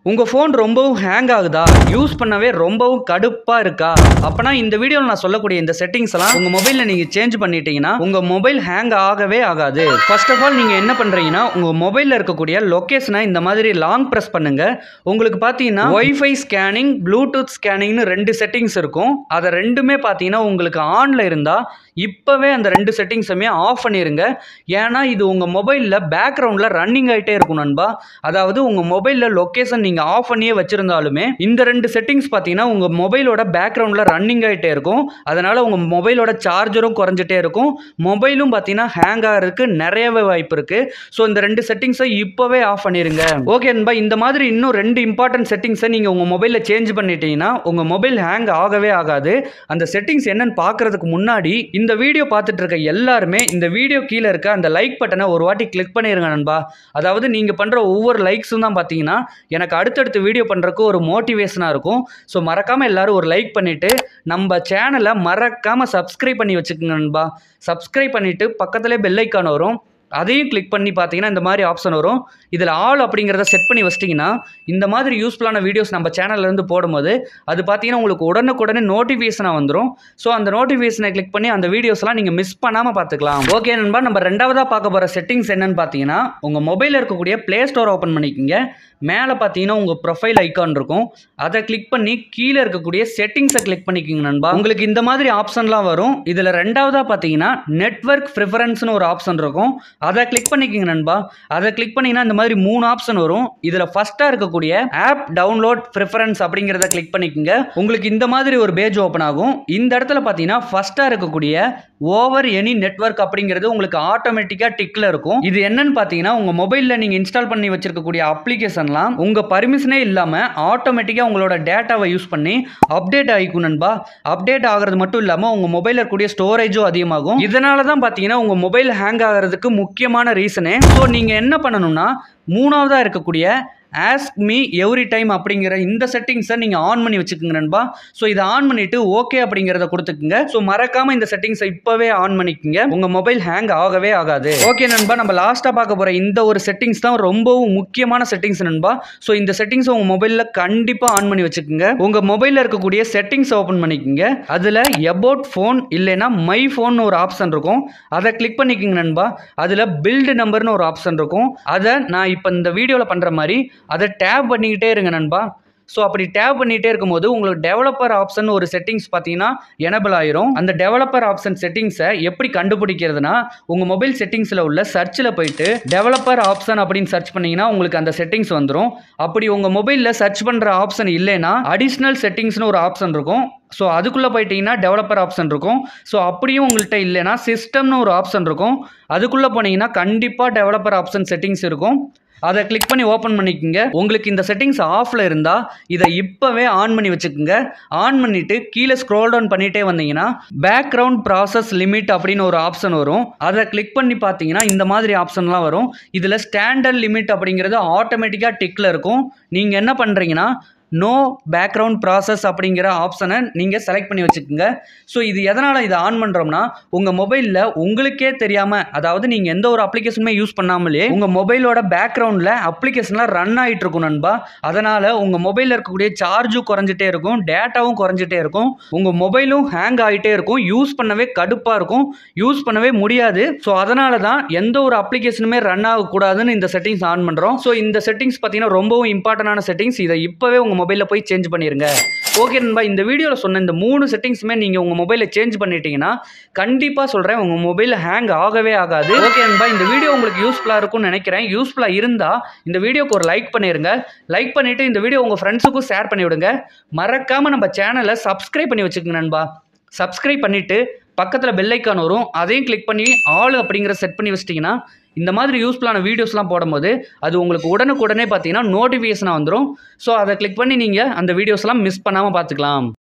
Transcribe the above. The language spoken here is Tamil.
உங்கள் ஃபோன் ரொம்பவும் ஹேங் ஆகுதா யூஸ் பண்ணவே ரொம்பவும் கடுப்பாக இருக்கா அப்பனா இந்த வீடியோவில் நான் சொல்லக்கூடிய இந்த செட்டிங்ஸ் எல்லாம் உங்கள் மொபைலில் நீங்கள் சேஞ்ச் பண்ணிட்டீங்கன்னா உங்கள் மொபைல் ஹேங் ஆகவே ஆகாது ஃபர்ஸ்ட் ஆஃப் ஆல் நீங்கள் என்ன பண்ணுறீங்கன்னா உங்கள் மொபைலில் இருக்கக்கூடிய லொக்கேஷனை இந்த மாதிரி லாங் ப்ரெஸ் பண்ணுங்க உங்களுக்கு பார்த்தீங்கன்னா ஒய்ஃபை ஸ்கேனிங் ப்ளூடூத் ஸ்கேனிங்னு ரெண்டு செட்டிங்ஸ் இருக்கும் அதை ரெண்டுமே பார்த்தீங்கன்னா உங்களுக்கு ஆனில் இருந்தால் இப்போவே அந்த ரெண்டு செட்டிங்ஸுமே ஆஃப் பண்ணிடுங்க ஏன்னா இது உங்கள் மொபைலில் பேக்ரவுண்டில் ரன்னிங் ஆகிட்டே இருக்கும் நண்பா அதாவது உங்கள் மொபைலில் லொக்கேஷன் நீங்கள் ஆஃப் பண்ணியே வச்சுருந்தாலுமே இந்த ரெண்டு செட்டிங்ஸ் பார்த்தீங்கன்னா உங்கள் மொபைலோட பேக்ரவுண்டில் ரன்னிங் ஆகிட்டே இருக்கும் அதனால் உங்கள் மொபைலோட சார்ஜரும் குறைஞ்சிட்டே இருக்கும் மொபைலும் பார்த்தீங்கன்னா ஹேங் ஆகிறதுக்கு நிறையவே வாய்ப்பு இருக்குது ஸோ இந்த ரெண்டு செட்டிங்ஸை இப்போவே ஆஃப் பண்ணிடுங்க ஓகே நண்பா இந்த மாதிரி இன்னும் ரெண்டு இம்பார்ட்டன்ட் செட்டிங்ஸை நீங்கள் உங்கள் மொபைலில் சேஞ்ச் பண்ணிட்டீங்கன்னா உங்கள் மொபைல் ஹேங் ஆகவே ஆகாது அந்த செட்டிங்ஸ் என்னன்னு பார்க்கறதுக்கு முன்னாடி இந்த வீடியோ பார்த்துட்டு இருக்க எல்லாருமே இந்த வீடியோ கீழே இருக்க அந்த லைக் பட்டனை ஒரு வாட்டி கிளிக் பண்ணிருங்க நண்பா அதாவது நீங்கள் பண்ணுற ஒவ்வொரு லைக்ஸும் தான் பார்த்தீங்கன்னா எனக்கு அடுத்தடுத்து வீடியோ பண்ணுறதுக்கு ஒரு மோட்டிவேஷனாக இருக்கும் ஸோ மறக்காமல் எல்லாரும் ஒரு லைக் பண்ணிவிட்டு நம்ம சேனலை மறக்காமல் சப்ஸ்கிரைப் பண்ணி வச்சுக்கோங்க நண்பா சப்ஸ்கிரைப் பண்ணிவிட்டு பக்கத்துலேயே பெல் ஐக்கான் வரும் அதையும் கிளிக் பண்ணி பார்த்தீங்கன்னா இந்த மாதிரி ஆப்ஷன் வரும் இதில் ஆல் அப்படிங்கிறத செட் பண்ணி வச்சிட்டிங்கன்னா இந்த மாதிரி யூஸ்ஃபுல்லான வீடியோஸ் நம்ம சேனல்லேருந்து போடும்போது அது பார்த்தீங்கன்னா உங்களுக்கு உடனுக்குடனே நோட்டிஃபிகேஷனாக வந்துடும் ஸோ அந்த நோட்டிஃபிகேஷனை கிளிக் பண்ணி அந்த வீடியோஸ்லாம் நீங்கள் மிஸ் பண்ணாமல் பார்த்துக்கலாம் ஓகே நண்பா நம்ம ரெண்டாவதாக பார்க்க போகிற செட்டிங்ஸ் என்னன்னு பார்த்தீங்கன்னா உங்கள் மொபைலில் இருக்கக்கூடிய ப்ளே ஸ்டோர் ஓப்பன் பண்ணிக்கோங்க மேலே பார்த்தீங்கன்னா உங்கள் ப்ரொஃபைல் ஐக்கான் இருக்கும் அதை கிளிக் பண்ணி கீழே இருக்கக்கூடிய செட்டிங்ஸை கிளிக் பண்ணிக்கோங்க நண்பா உங்களுக்கு இந்த மாதிரி ஆப்ஷன்லாம் வரும் இதில் ரெண்டாவதாக பார்த்தீங்கன்னா நெட்வொர்க் ப்ரிஃபரன்ஸ்னு ஒரு ஆப்ஷன் இருக்கும் அதை கிளிக் பண்ணிக்கோங்க நண்பா அதை கிளிக் பண்ணிங்கன்னா இந்த மாதிரி மூணு ஆப்ஷன் வரும் இதில் ஃபஸ்ட்டாக இருக்கக்கூடிய ஆப் டவுன்லோட் ப்ரிஃபரன்ஸ் அப்படிங்கிறத கிளிக் பண்ணிக்கோங்க உங்களுக்கு இந்த மாதிரி ஒரு பேஜ் ஓப்பன் ஆகும் இந்த இடத்துல பார்த்தீங்கன்னா ஃபஸ்ட்டாக இருக்கக்கூடிய ஓவர் எனி நெட்வொர்க் அப்படிங்கிறது உங்களுக்கு ஆட்டோமேட்டிக்காக டிக்கில் இருக்கும் இது என்னன்னு பார்த்தீங்கன்னா உங்கள் மொபைலில் நீங்கள் இன்ஸ்டால் பண்ணி வச்சிருக்கக்கூடிய அப்ளிகேஷன்லாம் உங்கள் பர்மிஷனே இல்லாமல் ஆட்டோமேட்டிக்காக உங்களோட டேட்டாவை யூஸ் பண்ணி அப்டேட் ஆகிக்கும் நண்பா அப்டேட் ஆகிறது மட்டும் இல்லாமல் உங்கள் மொபைலில் இருக்கக்கூடிய ஸ்டோரேஜும் அதிகமாகும் இதனால தான் பார்த்தீங்கன்னா உங்கள் மொபைல் ஹேங் ஆகிறதுக்கு முக்கியமான ரீசனே ஸோ நீங்கள் என்ன பண்ணணும்னா மூணாவதாக இருக்கக்கூடிய ஆஸ்க் மீ எவ்ரி டைம் அப்படிங்கிற இந்த செட்டிங்ஸை நீங்கள் ஆன் பண்ணி வச்சுக்கோங்க நண்பா ஸோ இதை ஆன் பண்ணிட்டு ஓகே அப்படிங்கிறத கொடுத்துக்குங்க ஸோ மறக்காம இந்த செட்டிங்ஸை இப்போவே ஆன் பண்ணிக்கோங்க உங்கள் மொபைல் ஹேங் ஆகவே ஆகாது ஓகே நண்பா நம்ம லாஸ்ட்டாக பார்க்க போகிற இந்த ஒரு செட்டிங்ஸ் தான் ரொம்பவும் முக்கியமான செட்டிங்ஸ் நண்பா ஸோ இந்த செட்டிங்ஸ் உங்கள் மொபைலில் கண்டிப்பாக ஆன் பண்ணி வச்சுக்கோங்க உங்கள் மொபைலில் இருக்கக்கூடிய செட்டிங்ஸ் ஓப்பன் பண்ணிக்கோங்க அதில் எபோட் ஃபோன் இல்லைன்னா மை ஃபோன் ஒரு ஆப்ஷன் இருக்கும் அதை கிளிக் பண்ணிக்கோங்க நண்பா அதில் பில்டு நம்பர்னு ஒரு ஆப்ஷன் இருக்கும் அதை நான் இப்போ இந்த வீடியோவில் பண்ணுற மாதிரி அதை டேப் பண்ணிக்கிட்டே இருங்க நண்பா ஸோ அப்படி டேப் பண்ணிகிட்டே இருக்கும்போது உங்களுக்கு டெவலப்பர் ஆப்ஷன் ஒரு செட்டிங்ஸ் பார்த்தீங்கன்னா எனபிள் ஆயிரும் அந்த டெவலப்பர் ஆப்ஷன் செட்டிங்ஸை எப்படி கண்டுபிடிக்கிறதுனா உங்கள் மொபைல் செட்டிங்ஸில் உள்ள சர்ச்சில் போயிட்டு டெவலப்பர் ஆப்ஷன் அப்படின்னு சர்ச் பண்ணிங்கன்னா உங்களுக்கு அந்த செட்டிங்ஸ் வந்துடும் அப்படி உங்கள் மொபைலில் சர்ச் பண்ணுற ஆப்ஷன் இல்லைன்னா அடிஷ்னல் செட்டிங்ஸ்னு ஒரு ஆப்ஷன் இருக்கும் ஸோ அதுக்குள்ளே போயிட்டீங்கன்னா டெவலப்பர் ஆப்ஷன் இருக்கும் ஸோ அப்படியும் உங்கள்கிட்ட இல்லைன்னா சிஸ்டம்னு ஒரு ஆப்ஷன் இருக்கும் அதுக்குள்ளே போனீங்கன்னா கண்டிப்பாக டெவலப்பர் ஆப்ஷன் செட்டிங்ஸ் இருக்கும் அதை கிளிக் பண்ணி ஓப்பன் பண்ணிக்கோங்க உங்களுக்கு இந்த செட்டிங்ஸ் ஆஃபில் இருந்தால் இதை இப்போவே ஆன் பண்ணி வச்சுக்கோங்க ஆன் பண்ணிவிட்டு கீழே ஸ்க்ரோல் டவுன் பண்ணிகிட்டே வந்தீங்கன்னா பேக்ரவுண்ட் ப்ராசஸ் லிமிட் அப்படின்னு ஒரு ஆப்ஷன் வரும் அதை கிளிக் பண்ணி பார்த்தீங்கன்னா இந்த மாதிரி ஆப்ஷன்லாம் வரும் இதில் ஸ்டாண்டர்ட் லிமிட் அப்படிங்கிறது ஆட்டோமேட்டிக்காக டிக்கில் இருக்கும் நீங்கள் என்ன பண்ணுறீங்கன்னா நோ பேக்ரவுண்ட் ப்ராசஸ் அப்படிங்கிற ஆப்ஷனை நீங்கள் செலக்ட் பண்ணி வச்சுக்கோங்க ஸோ இது எதனால் இதை ஆன் பண்ணுறோம்னா உங்கள் மொபைலில் உங்களுக்கே தெரியாமல் அதாவது நீங்கள் எந்த ஒரு அப்ளிகேஷனுமே யூஸ் பண்ணாமலே உங்கள் மொபைலோட பேக்ரவுண்டில் அப்ளிகேஷன்லாம் ரன் ஆகிட்டு இருக்கும் நண்பா அதனால் உங்கள் மொபைலில் இருக்கக்கூடிய சார்ஜும் குறைஞ்சிட்டே இருக்கும் டேட்டாவும் குறைஞ்சிட்டே இருக்கும் உங்கள் மொபைலும் ஹேங் ஆகிட்டே இருக்கும் யூஸ் பண்ணவே கடுப்பாக இருக்கும் யூஸ் பண்ணவே முடியாது ஸோ அதனால தான் எந்த ஒரு அப்ளிகேஷனுமே ரன் ஆகக்கூடாதுன்னு இந்த செட்டிங்ஸ் ஆன் பண்ணுறோம் ஸோ இந்த செட்டிங்ஸ் பார்த்தீங்கன்னா ரொம்பவும் இம்பார்ட்டண்டான செட்டிங்ஸ் இதை இப்போவே உங்கள் மொபைலில் போய் சேஞ்ச் பண்ணிடுங்க ஓகே நண்பா இந்த வீடியோவில் சொன்ன இந்த மூணு செட்டிங்ஸுமே நீங்கள் உங்கள் மொபைலில் சேஞ்ச் பண்ணிட்டீங்கன்னா கண்டிப்பாக சொல்கிறேன் உங்கள் மொபைல் ஹேங் ஆகவே ஆகாது ஓகே நண்பா இந்த வீடியோ உங்களுக்கு யூஸ்ஃபுல்லாக இருக்கும்னு நினைக்கிறேன் யூஸ்ஃபுல்லாக இருந்தால் இந்த வீடியோக்கு ஒரு லைக் பண்ணிடுங்க லைக் பண்ணிவிட்டு இந்த வீடியோ உங்கள் ஃப்ரெண்ட்ஸுக்கும் ஷேர் பண்ணி விடுங்க மறக்காமல் நம்ம சேனலை சப்ஸ்கிரைப் பண்ணி வச்சுக்கோங்க நண்பா சப்ஸ்கிரைப் பண்ணிவிட்டு பக்கத்தில் பெல் ஐக்கான் வரும் அதையும் கிளிக் பண்ணி ஆல் அப்படிங்கிற செட் பண்ணி வச்சிட்டிங்கன்னா இந்த மாதிரி யூஸ்ஃபுல்லான வீடியோஸ்லாம் போடும்போது அது உங்களுக்கு உடனுக்குடனே பார்த்தீங்கன்னா நோட்டிஃபிகேஷனாக வந்துடும் ஸோ அதை கிளிக் பண்ணி நீங்கள் அந்த வீடியோஸ்லாம் மிஸ் பண்ணாமல் பார்த்துக்கலாம்